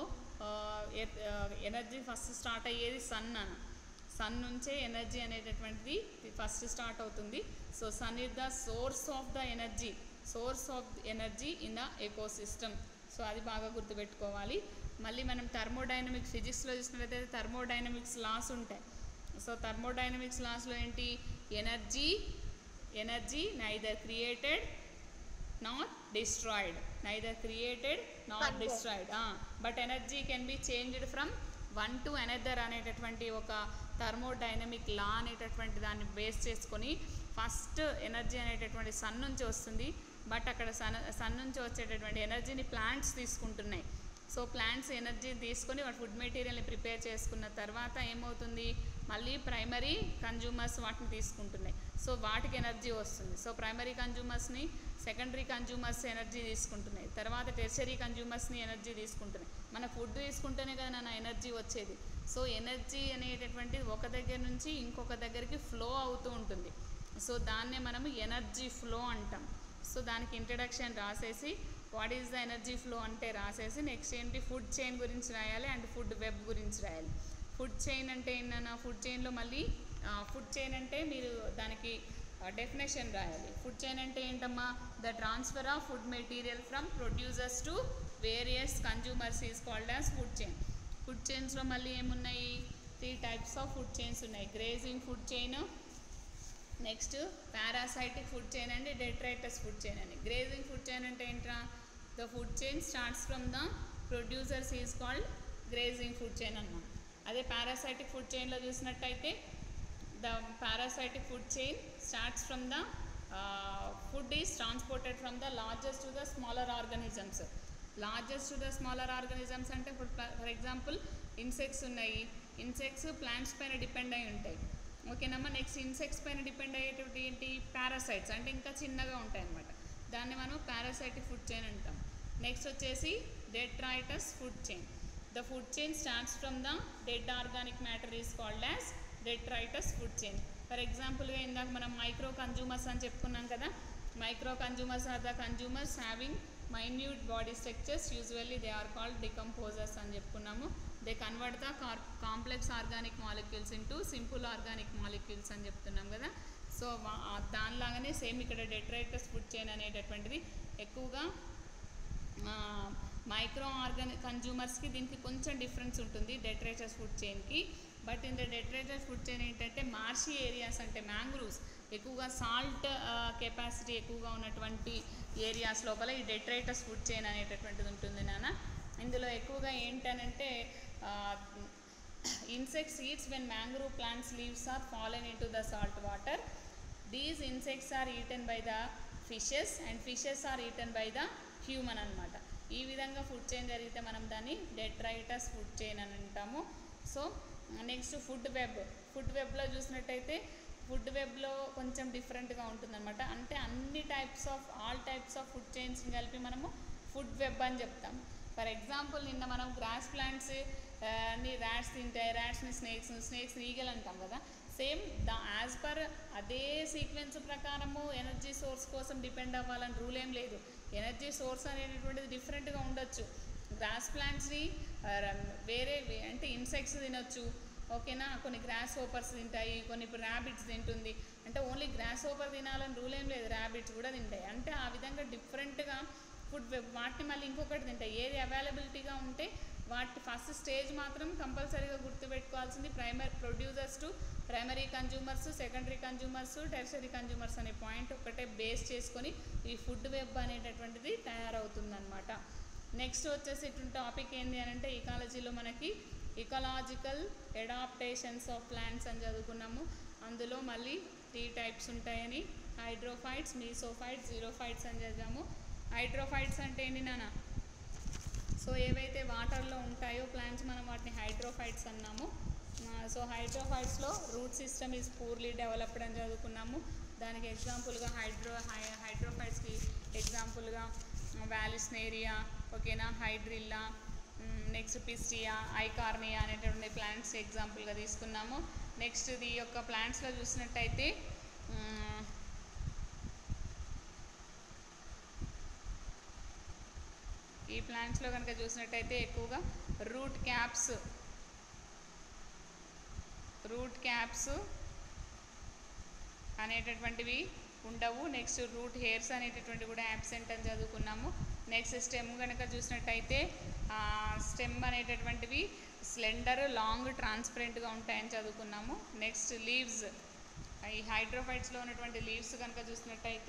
ఎనర్జీ ఫస్ట్ స్టార్ట్ అయ్యేది సన్ నాన్న సన్ నుంచే ఎనర్జీ అనేటటువంటిది ఫస్ట్ స్టార్ట్ అవుతుంది so sun is the source of the energy source of energy in the ecosystem so అది బాగా గుర్తుపెట్టుకోవాలి మళ్ళీ మనం థర్మోడైనమిక్స్ ఫిజిక్స్లో చూసినట్లయితే థర్మోడైనమిక్స్ లాస్ ఉంటాయి సో థర్మోడైనమిక్స్ లాస్లో ఏంటి energy energy neither created not destroyed neither created not Conserved. Destroyed but energy can be changed from one to another అనేటటువంటి ఒక థర్మోడైనమిక్ లా అనేటటువంటి దాన్ని బేస్ చేసుకొని ఫస్ట్ ఎనర్జీ అనేటటువంటి సన్ నుంచి వస్తుంది బట్ అక్కడ సన్ సన్ నుంచి వచ్చేటటువంటి ఎనర్జీని ప్లాంట్స్ తీసుకుంటున్నాయి సో ప్లాంట్స్ ఎనర్జీ తీసుకొని వాటి ఫుడ్ మెటీరియల్ని ప్రిపేర్ చేసుకున్న తర్వాత ఏమవుతుంది మళ్ళీ ప్రైమరీ కన్జ్యూమర్స్ వాటిని తీసుకుంటున్నాయి సో వాటికి ఎనర్జీ వస్తుంది సో ప్రైమరీ కన్జ్యూమర్స్ని సెకండరీ కన్జ్యూమర్స్ ఎనర్జీ తీసుకుంటున్నాయి తర్వాత టెర్షరీ కన్జ్యూమర్స్ని ఎనర్జీ తీసుకుంటున్నాయి మన ఫుడ్ తీసుకుంటేనే కదా నా ఎనర్జీ వచ్చేది సో ఎనర్జీ అనేటటువంటిది ఒక దగ్గర నుంచి ఇంకొక దగ్గరికి ఫ్లో అవుతూ ఉంటుంది సో దాన్నే మనము ఎనర్జీ ఫ్లో అంటాం సో దానికి ఇంట్రడక్షన్ రాసేసి what is the energy flow అంటే రాసేసి నెక్స్ట్ ఏంటి ఫుడ్ చైన్ గురించి రాయాలి అండ్ ఫుడ్ వెబ్ గురించి రాయాలి ఫుడ్ చైన్ అంటే ఏంటన్నా ఫుడ్ చైన్లో మళ్ళీ ఫుడ్ చైన్ అంటే మీరు దానికి డెఫినేషన్ రాయాలి ఫుడ్ చైన్ అంటే ఏంటమ్మా the transfer of food material from producers to various consumers is called as food chain food చైన్స్లో మళ్ళీ ఏమున్నాయి three types of food chains ఉన్నాయి grazing food chain next parasitic food chain and detritus food chain అని grazing food chain అంటే ఏంట్రా the food chain starts from the producers is called grazing food chain అన్నమాట అదే parasitic food చైన్లో చూసినట్టయితే the parasitic food chain starts from the food is transported from the largest to the smaller organisms largest to the smaller organisms అంటే ఇప్పుడు for example insects ఉన్నాయి insects plants పైన depend అయి ఉంటాయి ఓకేనమ్మా నెక్స్ట్ ఇన్సెక్ట్స్ పైన డిపెండ్ అయ్యేటువంటి ఏంటి పారాసైట్స్ అంటే ఇంకా చిన్నగా ఉంటాయి అన్నమాట దాన్ని మనం పారాసైటిక్ ఫుడ్ చైన్ అంటాం నెక్స్ట్ వచ్చేసి detritus food chain the food chain starts from the dead organic matter is called as detritus food chain for ఎగ్జాంపుల్గా ఇందాక మనం మైక్రో కన్జ్యూమర్స్ అని చెప్పుకున్నాం కదా micro consumers are the consumers having minute body structures usually they are called decomposers అని చెప్పుకున్నాము they convert the car complex organic molecules into simple organic molecules అని చెప్తున్నాం కదా సో వా- ఆ దానిలాగానే సేమ్ ఇక్కడ డెట్రైటస్ ఫుడ్ చైన్ అనేటటువంటిది ఎక్కువగా మైక్రో ఆర్గాన్ కన్జ్యూమర్స్కి దీనికి కొంచెం డిఫరెన్స్ ఉంటుంది డెట్రేటర్స్ ఫుడ్ చైన్కి but in the detritus food chain ఏంటంటే మార్షీ ఏరియాస్ అంటే మ్యాంగ్రూవ్స్ ఎక్కువగా సాల్ట్ కెపాసిటీ ఎక్కువగా ఉన్నటువంటి ఏరియాస్ లోపల ఈ డెట్రేటర్స్ ఫుడ్ చైన్ అనేటటువంటిది ఉంటుంది నాన్న ఇందులో ఎక్కువగా ఏంటనంటే insects eats when mangrove plants leaves are fallen in to the salt water these insects are eaten by the fishes and fishes are eaten by the human అనమాట ఈ విధంగా ఫుడ్ చైన్ జరిగితే మనం దాన్ని డెట్రైటస్ ఫుడ్ చైన్ అని అంటాము so next food web food వెబ్లో చూసినట్టయితే ఫుడ్ వెబ్లో కొంచెం డిఫరెంట్గా ఉంటుందన్నమాట అంటే అన్ని types of all types of food చైన్స్ని కలిపి మనము ఫుడ్ వెబ్ అని చెప్తాం ఫర్ ఎగ్జాంపుల్ నిన్న మనం గ్రాస్ ప్లాంట్స్ ని ర్యాట్స్ తింటాయి ర్యాట్స్ని స్నేక్స్ స్నేక్స్ ఈగల్ అంటాం కదా సేమ్ ద యాజ్ పర్ అదే సీక్వెన్స్ ప్రకారము ఎనర్జీ సోర్స్ కోసం డిపెండ్ అవ్వాలని రూల్ ఏం లేదు ఎనర్జీ సోర్స్ అనేటటువంటిది డిఫరెంట్గా ఉండొచ్చు గ్రాస్ ప్లాంట్స్ని వేరే వే- అంటే ఇన్సెక్ట్స్ తినొచ్చు ఓకేనా కొన్ని గ్రాస్ హోపర్స్ తింటాయి కొన్ని ఇప్పుడు ర్యాబిట్స్ తింటుంది అంటే ఓన్లీ గ్రాస్ హోపర్ తినాలని రూల్ ఏం లేదు ర్యాబిట్స్ కూడా తింటాయి అంటే ఆ విధంగా డిఫరెంట్గా ఫుడ్ వాటిని మళ్ళీ ఇంకొకటి తింటాయి ఏది అవైలబిలిటీగా ఉంటే వాటి ఫస్ట్ స్టేజ్ మాత్రం కంపల్సరీగా గుర్తుపెట్టుకోవాల్సింది primary producers to primary consumers secondary consumers tertiary consumers అనే పాయింట్ ఒకటే బేస్ చేసుకొని ఈ ఫుడ్ వెబ్ అనేటటువంటిది తయారవుతుందన్నమాట నెక్స్ట్ వచ్చేసి ఇటువంటి టాపిక్ ఏంటి అని అంటే ఇకాలజీలో మనకి ఇకలాజికల్ ఎడాప్టేషన్స్ ఆఫ్ ప్లాంట్స్ అని చదువుకున్నాము అందులో మళ్ళీ త్రీ టైప్స్ ఉంటాయని హైడ్రోఫైట్స్ మీసోఫైట్స్ జీరోఫైట్స్ అని చదివాము హైడ్రోఫైట్స్ అంటే ఏంటి నాన్న సో ఏవైతే వాటర్లో ఉంటాయో ప్లాంట్స్ మనం వాటిని హైడ్రోఫైట్స్ అన్నాము సో హైడ్రోఫైట్స్లో root system is poorly developed అని చదువుకున్నాము దానికి ఎగ్జాంపుల్గా హైడ్రో హై హైడ్రోఫైట్స్కి ఎగ్జాంపుల్గా వ్యాలిస్నేరియా ఓకేనా హైడ్రిల్లా నెక్స్ట్ పిస్టియా ఐకార్నియా అనేటువంటి ప్లాంట్స్ ఎగ్జాంపుల్గా తీసుకున్నాము నెక్స్ట్ ఈ యొక్క ప్లాంట్స్లో చూసినట్టయితే మ్, ఈ ప్లాంట్స్లో కనుక చూసినట్టయితే ఎక్కువగా రూట్ క్యాప్స్ రూట్ క్యాప్స్ అనేటటువంటివి ఉండవు నెక్స్ట్ రూట్ హెయిర్స్ అనేటటువంటివి కూడా యాబ్సెంట్ అని చదువుకున్నాము నెక్స్ట్ స్టెమ్ కనుక చూసినట్టయితే స్టెమ్ అనేటటువంటివి స్లెండర్ లాంగ్ ట్రాన్స్పరెంట్గా ఉంటాయని చదువుకున్నాము నెక్స్ట్ లీవ్స్ ఈ హైడ్రోఫైట్స్లో ఉన్నటువంటి లీవ్స్ కనుక చూసినట్టయితే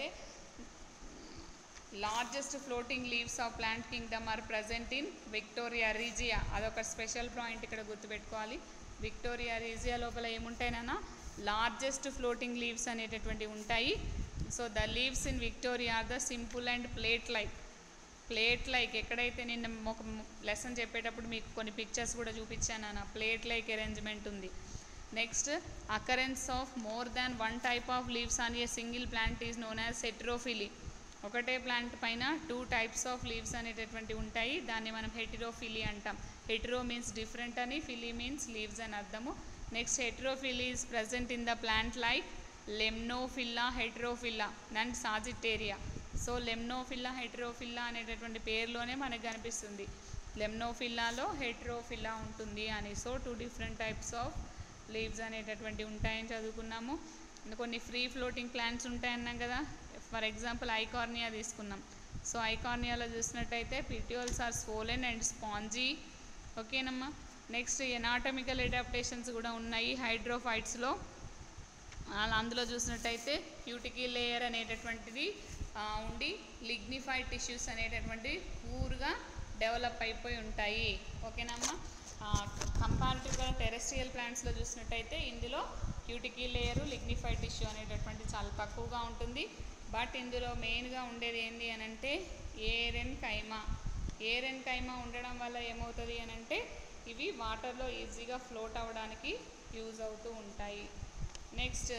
largest floating leaves of plant kingdom are present in Victoria regia అదొక స్పెషల్ పాయింట్ ఇక్కడ గుర్తుపెట్టుకోవాలి విక్టోరియా రీజియా లోపల ఏముంటాయినా లార్జెస్ట్ ఫ్లోటింగ్ లీవ్స్ అనేటటువంటివి ఉంటాయి so the leaves in Victoria are the simple and plate like plate like ఎక్కడైతే నేను ఒక lesson చెప్పేటప్పుడు మీకు కొన్ని పిక్చర్స్ కూడా చూపించాను అన్న ప్లేట్ లైక్ అరేంజ్మెంట్ ఉంది next occurrence of more than one type of leaves on a single plant is known as heterophylly ఒకటే ప్లాంట్ పైన టూ టైప్స్ ఆఫ్ లీవ్స్ అనేటటువంటివి ఉంటాయి దాన్ని మనం హెటిరోఫిలీ అంటాం హెటిరో మీన్స్ డిఫరెంట్ అని ఫిలీ మీన్స్ లీవ్స్ అని అర్థము next heterophylly is present in the plant like limnophila heterophylla and sagittaria so limnophila heterophylla అనేటటువంటి పేరులోనే మనకు కనిపిస్తుంది లెమ్నోఫిల్లాలో హెట్రోఫిల్లా ఉంటుంది అని so two different types of leaves అనేటటువంటివి ఉంటాయని చదువుకున్నాము ఇంకా కొన్ని ఫ్రీ ఫ్లోటింగ్ ప్లాంట్స్ ఉంటాయన్నాం కదా ఫర్ ఎగ్జాంపుల్ ఐకార్నియా తీసుకున్నాం సో ఐకార్నియాలో చూసినట్టయితే petioles are swollen and spongy ఓకేనమ్మా నెక్స్ట్ ఎనాటమికల్ అడాప్టేషన్స్ కూడా ఉన్నాయి హైడ్రోఫైట్స్లో అలా అందులో చూసినట్టయితే క్యూటికీ లేయర్ అనేటటువంటిది ఆ, ఉండి లిగ్నిఫైడ్ టిష్యూస్ అనేటటువంటి పూర్గా డెవలప్ అయిపోయి ఉంటాయి ఓకేనమ్మా కంపారిటివ్గా టెరెస్ట్రియల్ ప్లాంట్స్లో చూసినట్టయితే ఇందులో క్యూటికీ లేయరు లిగ్నిఫైడ్ టిష్యూ అనేటటువంటి చాలా తక్కువగా ఉంటుంది బట్ ఇందులో మెయిన్గా ఉండేది ఏంటి అని అంటే ఏరెన్ కైమా ఏరెన్ కైమా ఉండడం వల్ల ఏమవుతుంది అని అంటే ఇవి వాటర్లో ఈజీగా ఫ్లోట్ అవ్వడానికి యూజ్ అవుతూ ఉంటాయి నెక్స్ట్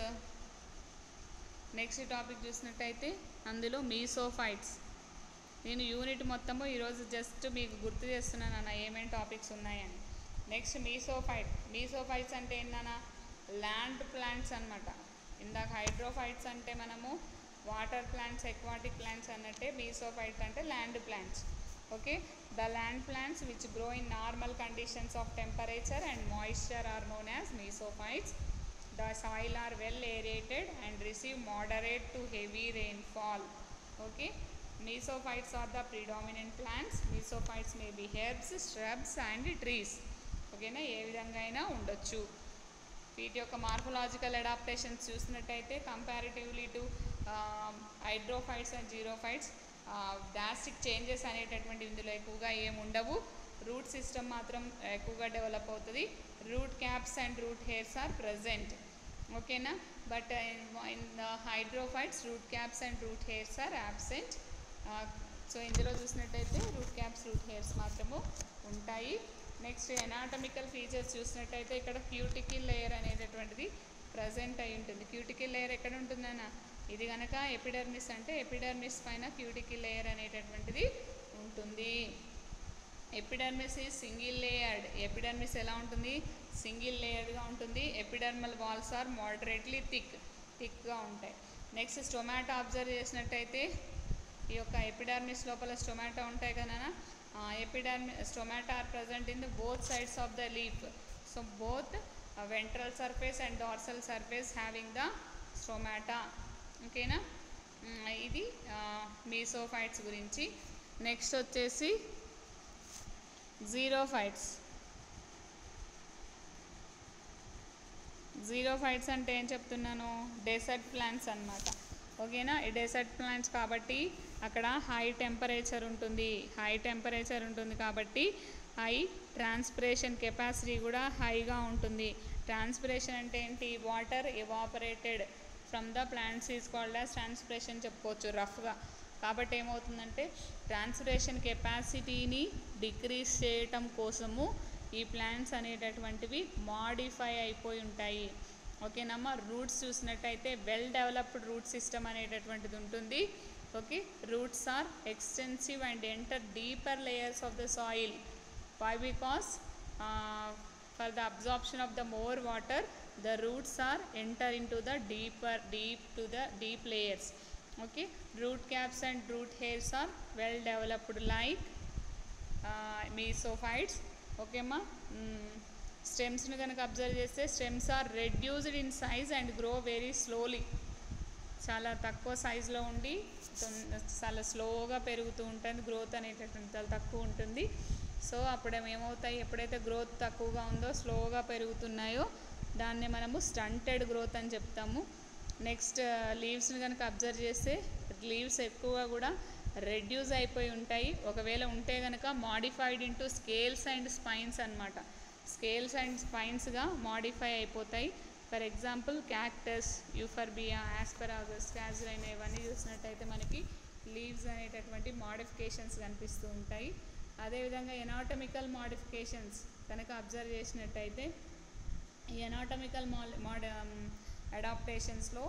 నెక్స్ట్ టాపిక్ చూసినట్టయితే అందులో మీసోఫైట్స్ నేను యూనిట్ మొత్తము ఈరోజు జస్ట్ మీకు గుర్తు చేస్తున్నాను అన్న ఏమేమి టాపిక్స్ ఉన్నాయని నెక్స్ట్ మీసోఫైట్ మీసోఫైట్స్ అంటే ఏంటన్నా ల్యాండ్ ప్లాంట్స్ అన్నమాట ఇందాక హైడ్రోఫైట్స్ అంటే మనము వాటర్ ప్లాంట్స్ ఎక్వాటిక్ ప్లాంట్స్ అన్నట్టే మీసోఫైట్ అంటే land plants okay the land plants which grow in normal conditions of temperature and moisture are known as mesophytes The soil are well aerated and receive moderate to heavy rainfall. Okay. Mesophytes are the predominant plants. Mesophytes may be herbs, shrubs and trees. ఓకేనా ఏ విధంగా అయినా ఉండొచ్చు వీటి యొక్క morphological adaptations చూసినట్టయితే comparatively to hydrophytes and xerophytes drastic changes అనేటటువంటి ఇందులో ఎక్కువగా ఏమి ఉండవు రూట్ సిస్టమ్ మాత్రం ఎక్కువగా డెవలప్ అవుతుంది root caps and root hairs are present ఓకేనా but in the hydrophytes root caps and root hairs are absent so ఇందులో చూసినట్టయితే రూట్ క్యాప్స్ రూట్ హెయిర్స్ మాత్రము ఉంటాయి నెక్స్ట్ ఎనాటమికల్ ఫీచర్స్ చూసినట్టయితే ఇక్కడ క్యూటికిల్ లేయర్ అనేటటువంటిది ప్రజెంట్ అయి ఉంటుంది క్యూటికిల్ లేయర్ ఎక్కడ ఉంటుందన్న ఇది కనుక ఎపిడర్మిస్ అంటే ఎపిడర్మిస్ పైన క్యూటికిల్ లేయర్ అనేటటువంటిది ఉంటుంది ఎపిడర్మిస్ ఈ సింగిల్ లేయర్డ్ ఎపిడర్మిస్ ఎలా ఉంటుంది సింగిల్ లేయర్డ్గా ఉంటుంది epidermal walls are moderately thick థిక్గా ఉంటాయి నెక్స్ట్ స్టొమాటో అబ్జర్వ్ చేసినట్టయితే ఈ యొక్క ఎపిడర్మిస్ లోపల స్టొమాటో ఉంటాయి కదా epidermis stomata are present in the both sides of the leaf so both ventral surface and dorsal surface having the stomata ఓకేనా మ్, ఇది మీసోఫైట్స్ గురించి నెక్స్ట్ వచ్చేసి జీరో ఫైట్స్ జీరో ఫైట్స్ అంటే ఏం చెప్తున్నాను డెసర్ట్ ప్లాంట్స్ అన్నమాట ఓకేనా ఈ డెసర్ట్ ప్లాంట్స్ కాబట్టి అక్కడ హై టెంపరేచర్ ఉంటుంది హై టెంపరేచర్ ఉంటుంది కాబట్టి హై ట్రాన్స్పిరేషన్ కెపాసిటీ కూడా హైగా ఉంటుంది ట్రాన్స్పిరేషన్ అంటే ఏంటి water evaporated from the plants is called as transpiration చెప్పుకోవచ్చు రఫ్గా కాబట్టి ఏమవుతుందంటే ట్రాన్స్పిరేషన్ కెపాసిటీని డిక్రీజ్ చేయటం కోసము ఈ ప్లాంట్స్ అనేటటువంటివి మాడిఫై అయిపోయి ఉంటాయి ఓకేనమ్మా రూట్స్ చూసినట్టయితే వెల్ డెవలప్డ్ రూట్ సిస్టమ్ అనేటటువంటిది ఉంటుంది okay roots are extensive and enter deeper layers of the soil why because uh, for the absorption of the more water the roots are enter into the deeper deep to the deep layers okay root caps and root hairs are well developed like uh, mesophytes okay అమ్మా స్టెమ్స్ని కనుక observe చేస్తే stems are reduced in size and grow very slowly చాలా తక్కువ సైజులో ఉండి తొం- చాలా స్లోగా పెరుగుతూ ఉంటుంది గ్రోత్ అనేటటువంటి చాలా తక్కువ ఉంటుంది సో అప్పుడు ఏమవుతాయి ఎప్పుడైతే గ్రోత్ తక్కువగా ఉందో స్లోగా పెరుగుతున్నాయో దాన్ని మనము స్టంటెడ్ గ్రోత్ అని చెప్తాము నెక్స్ట్ లీవ్స్ని కనుక అబ్జర్వ్ చేస్తే లీవ్స్ ఎక్కువగా కూడా రెడ్యూస్ అయిపోయి ఉంటాయి ఒకవేళ ఉంటే కనుక modified into scales and spines అన్నమాట స్కేల్స్ అండ్ స్పైన్స్గా మాడిఫై అయిపోతాయి for example cactus euphorbia asparagus casuarina ఇవన్నీ చూసినట్టయితే మనకి లీవ్స్ అనేటటువంటి మాడిఫికేషన్స్ కనిపిస్తూ ఉంటాయి అదేవిధంగా ఎనాటమికల్ మాడిఫికేషన్స్ కనుక అబ్జర్వ్ చేసినట్టయితే ఈ ఎనాటమికల్ మాల్ మాడ అడాప్టేషన్స్లో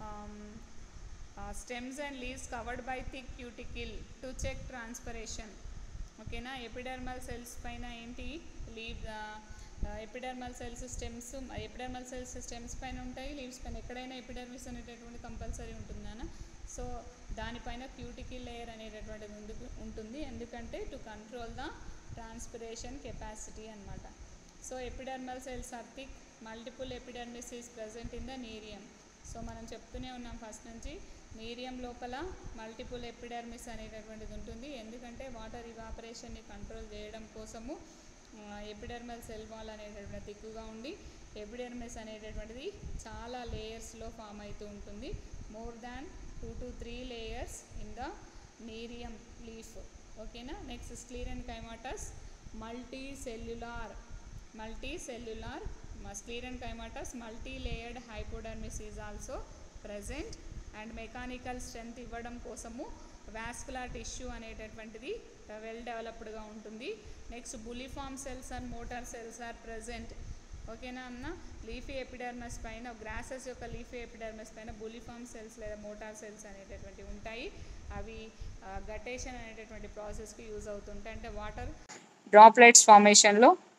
stems and leaves covered by thick cuticle to check transpiration ఓకేనా ఎపిడర్మల్ సెల్స్ పైన ఏంటి leaf epidermal cells stems epidermal cells stems పైన ఉంటాయి లీవ్స్ పైన ఎక్కడైనా ఎపిడర్మిస్ అనేటటువంటి కంపల్సరీ ఉంటుందన్న సో దానిపైన క్యూటికిల్ లేయర్ అనేటటువంటిది ముందుకు ఉంటుంది ఎందుకంటే to control the transpiration capacity అన్నమాట so epidermal cells are thick multiple epidermis is present in the nerium so మనం చెప్తూనే ఉన్నాం ఫస్ట్ నుంచి నీరియం లోపల మల్టిపుల్ ఎపిడర్మిస్ అనేటటువంటిది ఉంటుంది ఎందుకంటే వాటర్ ఇవాపరేషన్ని కంట్రోల్ చేయడం కోసము ఎపిడర్మల్ సెల్ వాల్ అనేటటువంటి థిక్గా ఉండి ఎపిడర్మిస్ అనేటటువంటిది చాలా లేయర్స్లో ఫామ్ అవుతూ ఉంటుంది more than two to three layers in the nerium leaf ఓకేనా next sclerenchymatous multi cellular multi cellular sclerenchymatous multi layered hypodermis is also present and mechanical strength ఇవ్వడం కోసము vascular tissue అనేటటువంటిది well డెవలప్డ్గా ఉంటుంది next bulliform cells and motor cells are present ఓకేనా అన్న leafy epidermis పైన grasses యొక్క leafy epidermis పైన బులిఫామ్ సెల్స్ లేదా మోటార్ సెల్స్ అనేటటువంటివి ఉంటాయి అవి గటేషన్ అనేటటువంటి ప్రాసెస్కి యూజ్ అవుతుంటాయి అంటే వాటర్ డ్రాప్లెట్స్ ఫార్మేషన్లో